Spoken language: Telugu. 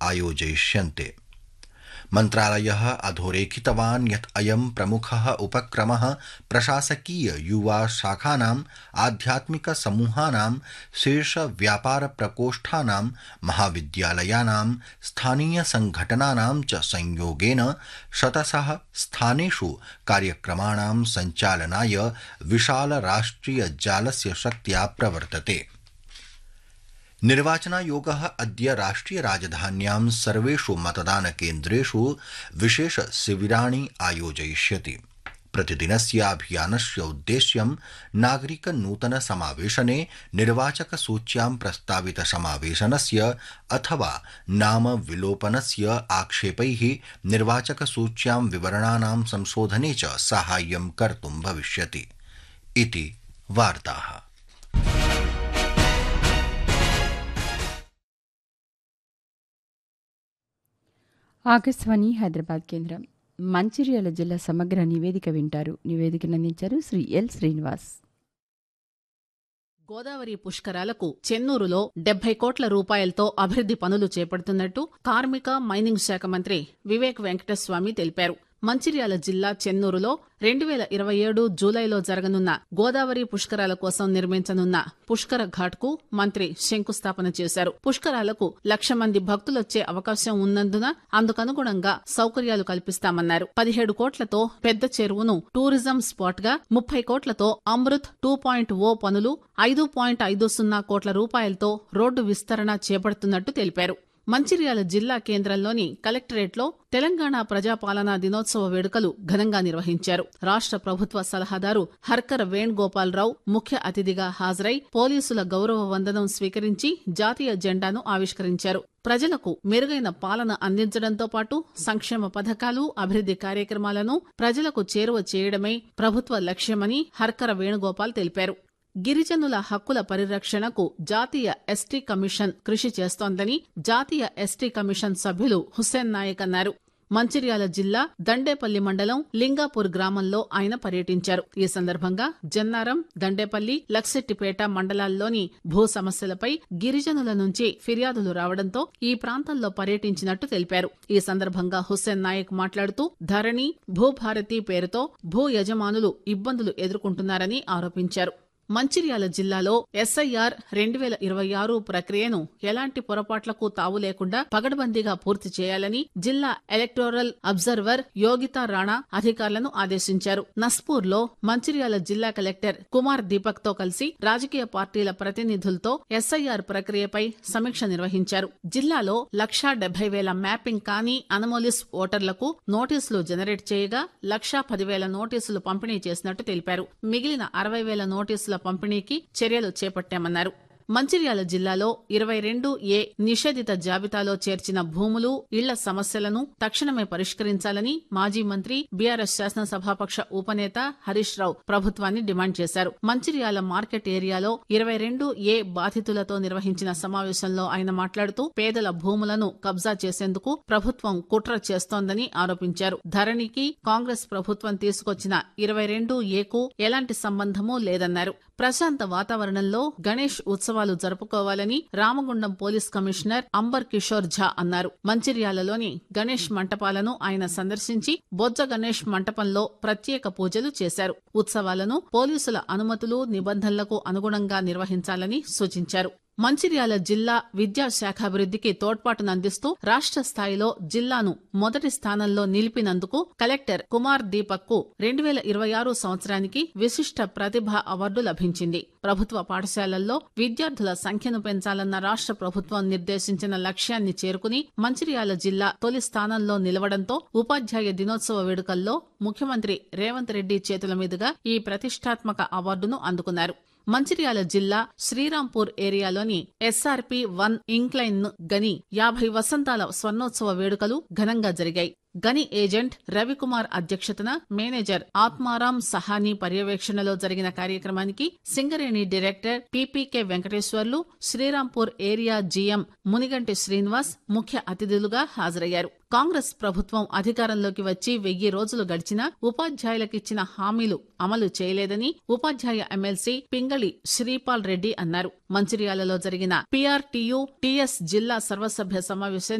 आयोजयिष्यन्ते मन्त्रालयः अधोरेखितवान् यत् अयं प्रमुखः उपक्रमः प्रशासकीय युवा शाखानाम् आध्यात्मिक समूहानां शीर्ष व्यापार प्रकोष्ठानां महाविद्यालयानां स्थानीय संघटनानां च संयोगेन शतशः स्थानेषु कार्यक्रमाणां सञ्चालनाय विशाल राष्ट्रिय जालस्य शक्त्या प्रवर्तते निर्वाचनायोगः अद्य राष्ट्रिय राजधान्यां सर्वेषु मतदानकेन्द्रेषु विशेष शिविराणि आयोजयिष्यति प्रतिदिनस्याभियानस्य उद्देश्यं नागरिक नूतन समावेशने निर्वाचक सूच्यां प्रस्तावित समावेशनस्य अथवा नाम विलोपनस्य आक्षेपैः निर्वाचक सूच्यां विवरणानां संशोधने च साहाय्यं कर्तुं भविष्यति इति वार्ताः ఆకాశవాణి హైదరాబాద్ కేంద్రం మంచిర్యాల జిల్లా సమగ్ర నివేదిక వింటారు నివేదికను అందించారు శ్రీ ఎల్ శ్రీనివాస్ గోదావరి పుష్కరాలకు చెన్నూరులో డెబ్బై కోట్ల రూపాయలతో అభివృద్ది పనులు చేపడుతున్నట్టు కార్మిక మైనింగ్ శాఖ మంత్రి వివేక్ వెంకటస్వామి తెలిపారు మంచిర్యాల జిల్లా చెన్నూరులో రెండు వేల ఇరవై ఏడు జూలైలో జరగనున్న గోదావరి పుష్కరాల కోసం నిర్మించనున్న పుష్కర ఘాట్ కు మంత్రి శంకుస్థాపన చేశారు పుష్కరాలకు లక్ష మంది భక్తులొచ్చే అవకాశం ఉన్నందున అందుకనుగుణంగా సౌకర్యాలు కల్పిస్తామన్నారు పదిహేడు కోట్లతో పెద్ద చెరువును టూరిజం స్పాట్ గా ముప్పై కోట్లతో అమృత్ టూ పాయింట్ ఓ పనులు ఐదు పాయింట్ ఐదు సున్నా కోట్ల రూపాయలతో రోడ్డు విస్తరణ చేపడుతున్నట్టు తెలిపారు మంచిర్యాల జిల్లా కేంద్రంలోని కలెక్టరేట్లో తెలంగాణ ప్రజాపాలనా దినోత్సవ వేడుకలు ఘనంగా నిర్వహించారు రాష్ట ప్రభుత్వ సలహాదారు హర్కర్ వేణుగోపాలరావు ముఖ్య అతిథిగా హాజరై పోలీసుల గౌరవ వందనం స్వీకరించి జాతీయ జెండాను ఆవిష్కరించారు ప్రజలకు మెరుగైన పాలన అందించడంతో పాటు సంక్షేమ పథకాలు అభివృద్ది కార్యక్రమాలను ప్రజలకు చేరువ చేయడమే ప్రభుత్వ లక్ష్యమని హర్కర వేణుగోపాల్ తెలిపారు గిరిజనుల హక్కుల పరిరక్షణకు జాతీయ ఎస్టీ కమిషన్ కృషి చేస్తోందని జాతీయ ఎస్టీ కమిషన్ సభ్యులు హుస్సేన్ నాయక్ అన్నారు మంచిర్యాల జిల్లా దండేపల్లి మండలం లింగాపూర్ గ్రామంలో ఆయన పర్యటించారు ఈ సందర్భంగా జన్నారం దండేపల్లి లక్సెట్టిపేట మండలాల్లోని భూ సమస్యలపై గిరిజనుల నుంచి ఫిర్యాదులు రావడంతో ఈ ప్రాంతంలో పర్యటించినట్టు తెలిపారు ఈ సందర్భంగా హుస్సేన్ నాయక్ మాట్లాడుతూ ధరణి భూభారతి పేరుతో భూ యజమానులు ఇబ్బందులు ఎదుర్కొంటున్నారని ఆరోపించారు మంచిర్యాల జిల్లాలో ఎస్ఐఆర్ రెండు వేల ఇరవై ఆరు ప్రక్రియను ఎలాంటి పొరపాట్లకు తావు లేకుండా పగడ్బందీగా పూర్తి చేయాలని జిల్లా ఎలక్టోరల్ అబ్జర్వర్ యోగితా రాణా అధికారులను ఆదేశించారు నస్పూర్ లో మంచిర్యాల జిల్లా కలెక్టర్ కుమార్ దీపక్ తో కలిసి రాజకీయ పార్టీల ప్రతినిధులతో ఎస్ఐఆర్ ప్రక్రియపై సమీక్ష నిర్వహించారు జిల్లాలో లక్షా డెబ్బై వేల మ్యాపింగ్ కాని అనమోలిస్ ఓటర్లకు నోటీసులు జనరేట్ చేయగా లక్షా పదివేల నోటీసులు పంపిణీ చేసినట్టు తెలిపారు మిగిలిన అరవై వేల నోటీసుల పంపిణీకి చర్యలు చేపట్టామన్నారు మంచిర్యాల జిల్లాలో ఇరవై రెండు ఏ నిషేధిత జాబితాలో చేర్చిన భూములు ఇళ్ల సమస్యలను తక్షణమే పరిష్కరించాలని మాజీ మంత్రి బీఆర్ఎస్ శాసనసభాపక్ష ఉపనేత హరీష్ రావు ప్రభుత్వాన్ని డిమాండ్ చేశారు మంచిర్యాల మార్కెట్ ఏరియాలో ఇరవై రెండు ఏ బాధితులతో నిర్వహించిన సమావేశంలో ఆయన మాట్లాడుతూ పేదల భూములను కబ్జా చేసేందుకు ప్రభుత్వం కుట్ర చేస్తోందని ఆరోపించారు ధరణికి కాంగ్రెస్ ప్రభుత్వం తీసుకొచ్చిన ఇరవై రెండు ఏకు ఎలాంటి సంబంధమూ లేదన్నారు ప్రశాంత వాతావరణంలో గణేష్ ఉత్సవాలు జరుపుకోవాలని రామగుండం పోలీస్ కమిషనర్ అంబర్ కిషోర్ ఝా అన్నారు మంచిర్యాలలోని గణేష్ మంటపాలను ఆయన సందర్శించి బొజ్జ గణేష్ మంటపంలో ప్రత్యేక పూజలు చేశారు ఉత్సవాలను పోలీసుల అనుమతులు నిబంధనలకు అనుగుణంగా నిర్వహించాలని సూచించారు మంచిర్యాల జిల్లా విద్యాశాఖాభివృద్ధికి తోడ్పాటునందిస్తూ రాష్ట్ర స్థాయిలో జిల్లాను మొదటి స్థానంలో నిలిపినందుకు కలెక్టర్ కుమార్ దీపక్ కు రెండు వేల ఇరవై ఆరు సంవత్సరానికి విశిష్ట ప్రతిభ అవార్డు లభించింది ప్రభుత్వ పాఠశాలల్లో విద్యార్థుల సంఖ్యను పెంచాలన్న రాష్ట్ర ప్రభుత్వం నిర్దేశించిన లక్ష్యాన్ని చేరుకుని మంచిర్యాల జిల్లా తొలి స్థానంలో నిలవడంతో ఉపాధ్యాయ దినోత్సవ వేడుకల్లో ముఖ్యమంత్రి రేవంత్ రెడ్డి చేతుల మీదుగా ఈ ప్రతిష్టాత్మక అవార్డును అందుకున్నారు మంచిర్యాల జిల్లా శ్రీరాంపూర్ ఏరియాలోని ఎస్ఆర్పి వన్ ఇంక్లైన్ గని యాభై వసంతాల స్వర్ణోత్సవ వేడుకలు ఘనంగా జరిగాయి గని ఏజెంట్ రవికుమార్ అధ్యక్షతన మేనేజర్ ఆత్మారాం సహానీ పర్యవేక్షణలో జరిగిన కార్యక్రమానికి Singareni director PPK Venkateswarlu Srirampur area GM Muniganti Srinivas ముఖ్య అతిథులుగా హాజరయ్యారు కాంగ్రెస్ ప్రభుత్వం అధికారంలోకి వచ్చి వెయ్యి రోజులు గడిచినా ఉపాధ్యాయులకిచ్చిన హామీలు అమలు చేయలేదని ఉపాధ్యాయ ఎమ్మెల్సీ పింగళి శ్రీపాల్ రెడ్డి అన్నారు మంచిర్యాలలో జరిగిన పీఆర్టీయూ టీఎస్ జిల్లా సర్వసభ్య సమావేశం